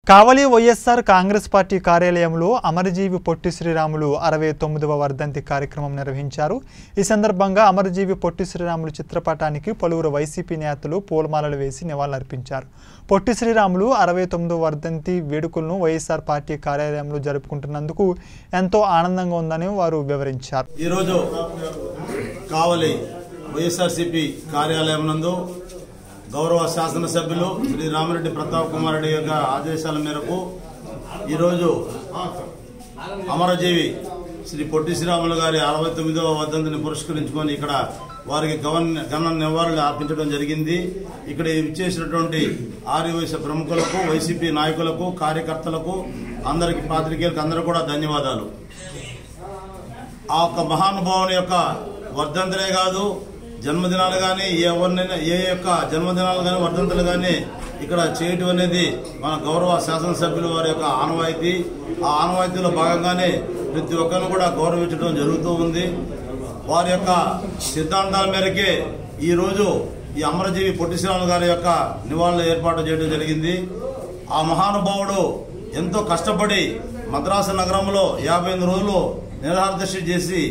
కావలి YSR Congress party కార్యాలయంలో అమరజీవి పొట్టి శ్రీరాములు అరవై తొమ్మిదవ వర్ధంతి కార్యక్రమం నిర్వహించారు ఈ సందర్భంగా అమరజీవి పొట్టి శ్రీరాములు చిత్రపటానికి పలువురు వైసీపీ నేతలు పూలమాలలు వేసి నివాళులర్పించారు పొట్టి శ్రీరాములు అరవై తొమ్మిదవ వర్ధంతి వేడుకలను వైఎస్ఆర్ పార్టీ కార్యాలయంలో జరుపుకుంటున్నందుకు ఎంతో ఆనందంగా ఉందని వారు వివరించారు ఈరోజు కావలి వైఎస్ఆర్సిపి కార్యాలయం నందు గౌరవ శాసనసభ్యులు శ్రీ రామిరెడ్డి ప్రతాప్ కుమార్ రెడ్డి యొక్క ఆదేశాల మేరకు ఈరోజు అమరజీవి శ్రీ పొట్టి శ్రీరాములు గారి అరవై తొమ్మిదవ వర్ధంతిని పురస్కరించుకొని ఇక్కడ వారికి గవన్ గణ నివాళులు అర్పించడం జరిగింది ఇక్కడ ఇచ్చేసినటువంటి ఆర్యవైశ్య ప్రముఖులకు వైసీపీ నాయకులకు కార్యకర్తలకు అందరికి పాత్రికేయులకు అందరూ కూడా ధన్యవాదాలు ఆ యొక్క మహానుభావుని యొక్క వర్ధంతులే కాదు జన్మదినాలు కానీ ఎవరినైనా ఏ యొక్క జన్మదినాలు కానీ వర్ధంతులు కానీ ఇక్కడ చేయటం అనేది మన గౌరవ శాసనసభ్యుల వారి యొక్క ఆనవాయితీ ఆ ఆనవాయితీలో భాగంగానే ప్రతి ఒక్కరిని కూడా గౌరవించడం జరుగుతూ ఉంది వారి యొక్క సిద్ధాంతాల మేరకే ఈరోజు ఈ అమరజీవి పొట్టి శ్రీరాములు గారి యొక్క నివాళులు ఏర్పాటు చేయడం జరిగింది ఆ మహానుభావుడు ఎంతో కష్టపడి మద్రాసు నగరంలో యాభై ఎనిమిది రోజులు నిరాహారదర్శి చేసి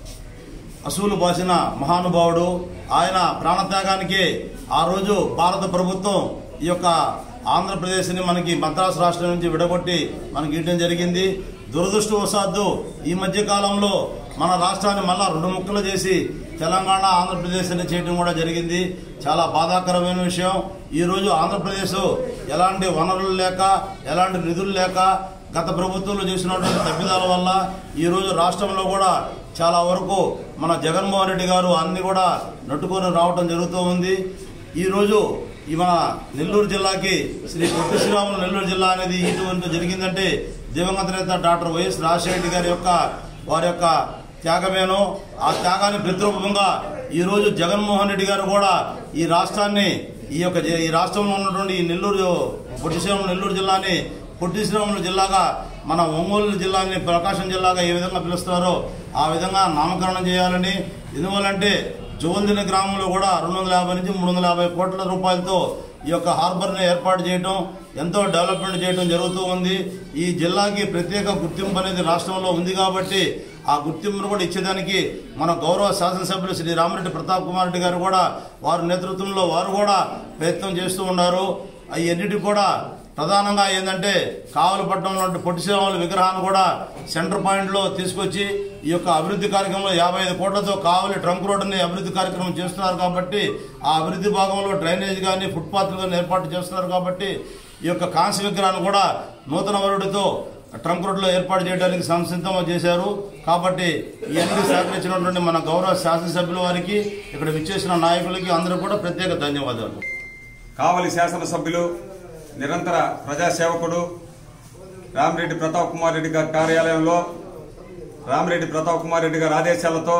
అసూలు బాసిన మహానుభావుడు ఆయన ప్రాణత్యాగానికి ఆ రోజు భారత ప్రభుత్వం ఈ యొక్క ఆంధ్రప్రదేశ్ని మనకి మద్రాసు రాష్ట్రం నుంచి విడగొట్టి మనకి ఇవ్వడం జరిగింది దురదృష్టవశాత్తు ఈ మధ్య కాలంలో మన రాష్ట్రాన్ని మళ్ళా రెండు ముక్కలు చేసి తెలంగాణ ఆంధ్రప్రదేశ్ అని చేయడం కూడా జరిగింది చాలా బాధాకరమైన విషయం ఈ రోజు ఆంధ్రప్రదేశ్ ఎలాంటి వనరులు లేక ఎలాంటి నిధులు లేక గత ప్రభుత్వంలో చేసినటువంటి తప్పిదాల వల్ల ఈ రోజు రాష్ట్రంలో కూడా చాలా వరకు మన జగన్మోహన్ రెడ్డి గారు అన్ని కూడా నట్టుకొని రావడం జరుగుతూ ఉంది ఈ రోజు ఈ మన నెల్లూరు జిల్లాకి శ్రీ పొట్టి శ్రీరాములు నెల్లూరు జిల్లా అనేది ఇటువంటి జరిగిందంటే దివంగత నేత డాక్టర్ వైఎస్ రాజశేఖర రెడ్డి గారి యొక్క వారి యొక్క త్యాగమేనో ఆ త్యాగాన్ని ప్రతిరూపంగా ఈ రోజు జగన్మోహన్ రెడ్డి గారు కూడా ఈ రాష్ట్రాన్ని ఈ యొక్క జ- ఈ రాష్ట్రంలో ఉన్నటువంటి ఈ నెల్లూరు పొట్టి శ్రీరాములు నెల్లూరు జిల్లాని పొట్టి శ్రీరాములు జిల్లాగా మన ఒంగోలు జిల్లాని ప్రకాశం జిల్లాగా ఏ విధంగా పిలుస్తారో ఆ విధంగా నామకరణం చేయాలని ఎందువల్లంటే జోల్దిన గ్రామంలో కూడా రెండు వందల యాభై నుంచి మూడు వందల యాభై కోట్ల రూపాయలతో ఈ యొక్క హార్బర్ని ఏర్పాటు చేయడం ఎంతో డెవలప్మెంట్ చేయడం జరుగుతూ ఉంది ఈ జిల్లాకి ప్రత్యేక గుర్తింపు అనేది రాష్ట్రంలో ఉంది కాబట్టి ఆ గుర్తింపును కూడా ఇచ్చేదానికి మన గౌరవ శాసనసభ్యులు శ్రీ రామిరెడ్డి ప్రతాప్ కుమార్ రెడ్డి గారు కూడా వారి నేతృత్వంలో వారు కూడా ప్రయత్నం చేస్తూ ఉన్నారు అవన్నిటికి కూడా ప్రధానంగా ఏంటంటే కావలపట్నంలో పొట్టి శ్రీరాముల విగ్రహాన్ని కూడా సెంటర్ పాయింట్లో తీసుకొచ్చి ఈ యొక్క అభివృద్ధి కార్యక్రమంలో యాభై ఐదు కోట్లతో కావలి ట్రంక్ రోడ్డుని అభివృద్ధి కార్యక్రమం చేస్తున్నారు కాబట్టి ఆ అభివృద్ధి భాగంలో డ్రైనేజ్ కానీ ఫుట్పాత్లు కానీ ఏర్పాటు చేస్తున్నారు కాబట్టి ఈ యొక్క కాంస్య విగ్రహాన్ని కూడా నూతన వరుడితో ట్రంక్ రోడ్లో ఏర్పాటు చేయడానికి సంసిద్ధం చేశారు కాబట్టి ఇవన్నీ సహకరించినటువంటి మన గౌరవ శాసనసభ్యుల వారికి ఇక్కడ విచ్చేసిన నాయకులకి అందరూ కూడా ప్రత్యేక ధన్యవాదాలు కావలి శాసనసభ్యులు నిరంతర ప్రజాసేవకుడు రామిరెడ్డి ప్రతాప్ కుమార్ రెడ్డి గారి కార్యాలయంలో రామిరెడ్డి ప్రతాప్ కుమార్ రెడ్డి గారి ఆదేశాలతో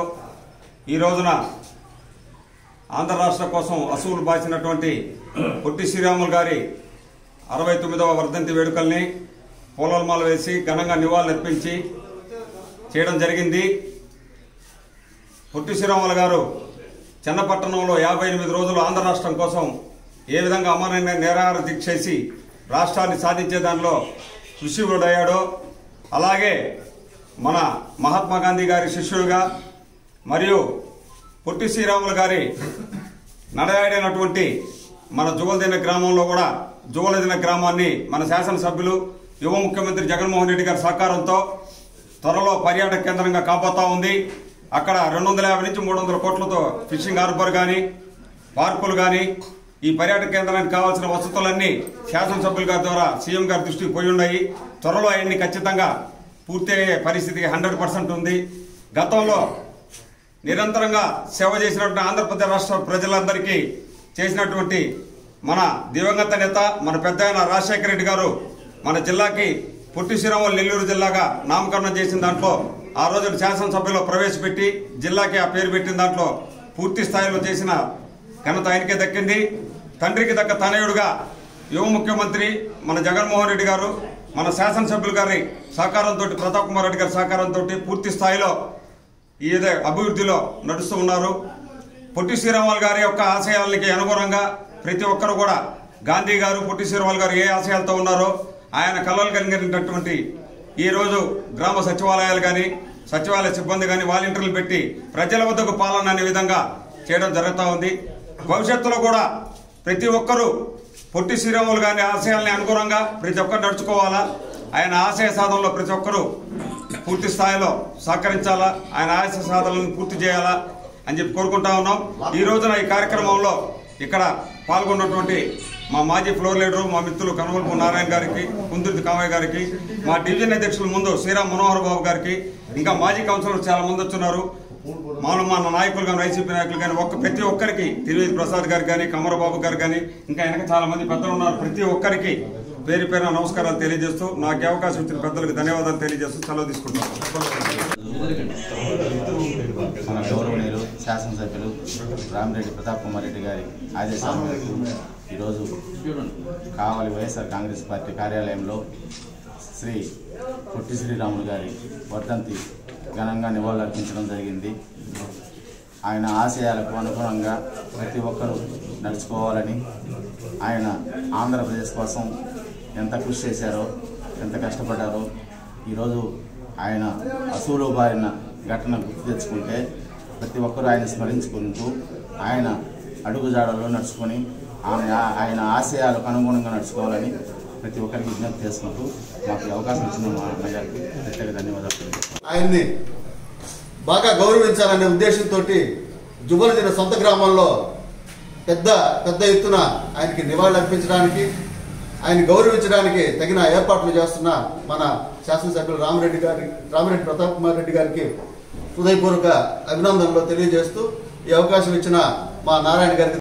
ఈ రోజున ఆంధ్ర రాష్ట్ర కోసం అసూలు బాసినటువంటి పొట్టి శ్రీరాములు గారి అరవై తొమ్మిదవ వర్ధంతి వేడుకల్ని పూలమాల వేసి ఘనంగా నివాళులర్పించి చేయడం జరిగింది పొట్టి శ్రీరాములు గారు చెన్నపట్టణంలో యాభై ఎనిమిది రోజులు ఆంధ్ర రాష్ట్రం కోసం ఏ విధంగా అమరణ నిరాహార దీక్ష చేసి రాష్ట్రాన్ని సాధించే దానిలో కృషివుడయ్యాడో అలాగే మన మహాత్మా గాంధీ గారి శిష్యుడిగా మరియు పొట్టి శ్రీరాములు గారి నడయాడినటువంటి మన జుగలదిన గ్రామంలో కూడా జుగలదిన గ్రామాన్ని మన శాసనసభ్యులు యువ ముఖ్యమంత్రి జగన్మోహన్ రెడ్డి గారి సహకారంతో త్వరలో పర్యాటక కేంద్రంగా కాబోతా ఉంది అక్కడ రెండు వందల యాభై నుంచి మూడు వందల కోట్లతో ఫిషింగ్ హార్బర్ కానీ పార్కులు కానీ ఈ పర్యాటక కేంద్రానికి కావాల్సిన వసతులన్నీ శాసనసభ్యుల గారి ద్వారా సీఎం గారి దృష్టికి పోయి ఉన్నాయి త్వరలో అవన్నీ ఖచ్చితంగా పూర్తి అయ్యే పరిస్థితి హండ్రెడ్ పర్సెంట్ ఉంది గతంలో నిరంతరంగా సేవ చేసినటువంటి ఆంధ్రప్రదేశ్ రాష్ట్ర ప్రజలందరికీ చేసినటువంటి మన దివంగత నేత మన పెద్ద ఆయన రాజశేఖర రెడ్డి గారు మన జిల్లాకి పొట్టి శ్రీరాములు నెల్లూరు జిల్లాగా నామకరణం చేసిన దాంట్లో ఆ రోజు శాసనసభ్యలో ప్రవేశపెట్టి జిల్లాకి ఆ పేరు పెట్టిన దాంట్లో పూర్తి స్థాయిలో చేసిన ఘనత ఆయనకే దక్కింది తండ్రికి దక్క తనయుడుగా యువ ముఖ్యమంత్రి మన జగన్మోహన్ రెడ్డి గారు మన శాసనసభ్యుల గారి సహకారంతో ప్రతాప్ కుమార్ రెడ్డి గారి సహకారంతో పూర్తి స్థాయిలో ఈ ఇదే అభివృద్ధిలో నడుస్తూ ఉన్నారు పొట్టి శ్రీరాములు గారి యొక్క ఆశయాలకి అనుగుణంగా ప్రతి ఒక్కరు కూడా గాంధీ గారు పొట్టి శ్రీరాములు గారు ఏ ఆశయాలతో ఉన్నారో ఆయన కలలు కలిగినటువంటి ఈ రోజు గ్రామ సచివాలయాలు కానీ సచివాలయ సిబ్బంది కానీ వాలంటీర్లు పెట్టి ప్రజల వద్దకు పాలన అనే విధంగా చేయడం జరుగుతూ ఉంది భవిష్యత్తులో కూడా ప్రతి ఒక్కరూ పొట్టి శ్రీరాములు గారి ఆశయాల్ని అనుగుణంగా ప్రతి ఒక్కరు నడుచుకోవాలా ఆయన ఆశయ సాధనలో ప్రతి ఒక్కరూ పూర్తి స్థాయిలో సహకరించాలా ఆయన ఆశయ సాధనలను పూర్తి చేయాలా అని చెప్పి కోరుకుంటా ఉన్నాం ఈ రోజున ఈ కార్యక్రమంలో ఇక్కడ పాల్గొన్నటువంటి మా మాజీ ఫ్లోర్ లీడరు మా మిత్రులు కనుమలపు నారాయణ గారికి కుందుర్తి కామయ్య గారికి మా డివిజన్ అధ్యక్షులు ముందు శ్రీరామ్ మనోహర్ బాబు గారికి ఇంకా మాజీ కౌన్సిలర్ చాలా మంది వచ్చున్నారు మన మన నాయకులు కానీ వైసీపీ నాయకులు కానీ ఒక్క ప్రతి ఒక్కరికి తిరువేది ప్రసాద్ గారు కానీ కమరబాబు గారు కానీ ఇంకా వెనక చాలా మంది పెద్దలు ఉన్నారు ప్రతి ఒక్కరికి పేరు పేరున నమస్కారాలు తెలియజేస్తూ నాకు ఈ అవకాశం ఇచ్చిన పెద్దలకు ధన్యవాదాలు తెలియజేస్తూ సెలవు తీసుకుంటాను మన గౌరవనీయులు శాసనసభ్యులు రామిరెడ్డి ప్రతాప్ కుమార్ రెడ్డి గారి ఆదేశాల మేరకు ఈరోజు కావలి వైఎస్ఆర్ కాంగ్రెస్ పార్టీ కార్యాలయంలో శ్రీ పొట్టి శ్రీరాములు గారి వర్ధంతి ఘనంగా నివాళులర్పించడం జరిగింది ఆయన ఆశయాలకు అనుగుణంగా ప్రతి ఒక్కరూ నడుచుకోవాలని ఆయన ఆంధ్రప్రదేశ్ కోసం ఎంత కృషి చేశారో ఎంత కష్టపడ్డారో ఈరోజు ఆయన అసూలు బారిన ఘటన గుర్తు తెచ్చుకుంటే ప్రతి ఒక్కరూ ఆయన స్మరించుకుంటూ ఆయన అడుగుజాడల్లో నడుచుకొని ఆమె ఆయన ఆశయాలకు అనుగుణంగా నడుచుకోవాలని ప్రతి ఒక్కరికి విజ్ఞప్తి చేసుకుంటూ మాకు ఈ అవకాశం ఇచ్చిన మా అన్నగారికి ప్రత్యేక ధన్యవాదాలు తెలియజేస్తున్నాను. ఆయన్ని బాగా గౌరవించాలనే ఉద్దేశంతో జుబలదిన సొంత గ్రామంలో పెద్ద పెద్ద ఎత్తున ఆయనకి నివాళులు అర్పించడానికి ఆయన గౌరవించడానికి తగిన ఏర్పాట్లు చేస్తున్న మన శాసనసభ్యులు రామిరెడ్డి గారి రామిరెడ్డి ప్రతాప్ కుమార్ రెడ్డి గారికి హృదయపూర్వక అభినందనలు తెలియజేస్తూ ఈ అవకాశం ఇచ్చిన మా నారాయణ గారికి